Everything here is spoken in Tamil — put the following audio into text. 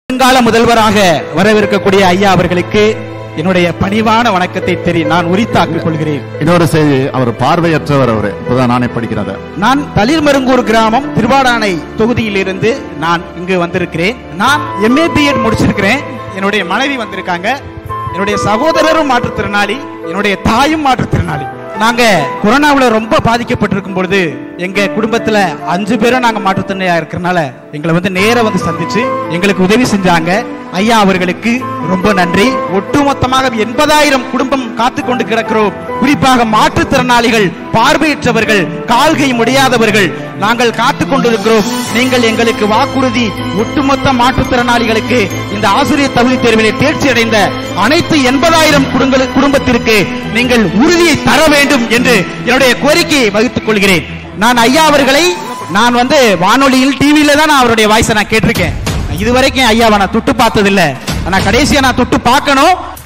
வருங்கால முதல்வராக வரவிருக்கக்கூடிய ஐயா அவர்களுக்கு என்னுடைய பணிவான வணக்கத்தை தெரி நான் உரித்தாக்கிக் கொள்கிறேன் இன்னொரு செய்தி அவர் பார்வையற்றவர் அவரு இப்பதான் நானே படிக்கிறத நான் தளிர்மருங்கூர் கிராமம் திருவாடானை தொகுதியிலிருந்து நான் இங்கு வந்திருக்கிறேன் நான் எம்ஏ பிஎட் முடிச்சிருக்கிறேன் என்னுடைய மனைவி வந்திருக்காங்க என்னுடைய சகோதரரும் மாற்றுத்திறனாளி என்னுடைய தாயும் மாற்றுத்திறனாளி நாங்க கொரோனாவுல ரொம்ப பாதிக்கப்பட்டிருக்கும் பொழுது எங்க குடும்பத்துல அஞ்சு பேரும் நாங்க மாற்றுத்திறனாளியா இருக்கிறனால எங்களை வந்து நேர வந்து சந்திச்சு எங்களுக்கு உதவி செஞ்சாங்க ஐயா அவர்களுக்கு ரொம்ப நன்றி ஒட்டுமொத்தமாக எண்பதாயிரம் குடும்பம் காத்து கொண்டு கிடக்கிறோம் குறிப்பாக மாற்றுத்திறனாளிகள் பார்வையற்றவர்கள் கால்கை முடியாதவர்கள் நாங்கள் காத்து கொண்டிருக்கிறோம் நீங்கள் எங்களுக்கு வாக்குறுதி ஒட்டுமொத்த மாற்றுத்திறனாளிகளுக்கு இந்த ஆசிரியர் தகுதி தேர்விலே தேர்ச்சி அடைந்த அனைத்து எண்பதாயிரம் குடும்பத்திற்கு நீங்கள் உறுதியை தர வேண்டும் என்று என்னுடைய கோரிக்கையை வகுத்துக் கொள்கிறேன் நான் ஐயா அவர்களை நான் வந்து வானொலியில் டிவியில தான் நான் அவருடைய வாய்ஸை நான் கேட்டிருக்கேன் இதுவரைக்கும் ஐயாவை நான் தொட்டு பார்த்ததில்ல ஆனா கடைசியா நான் தொட்டு பார்க்கணும்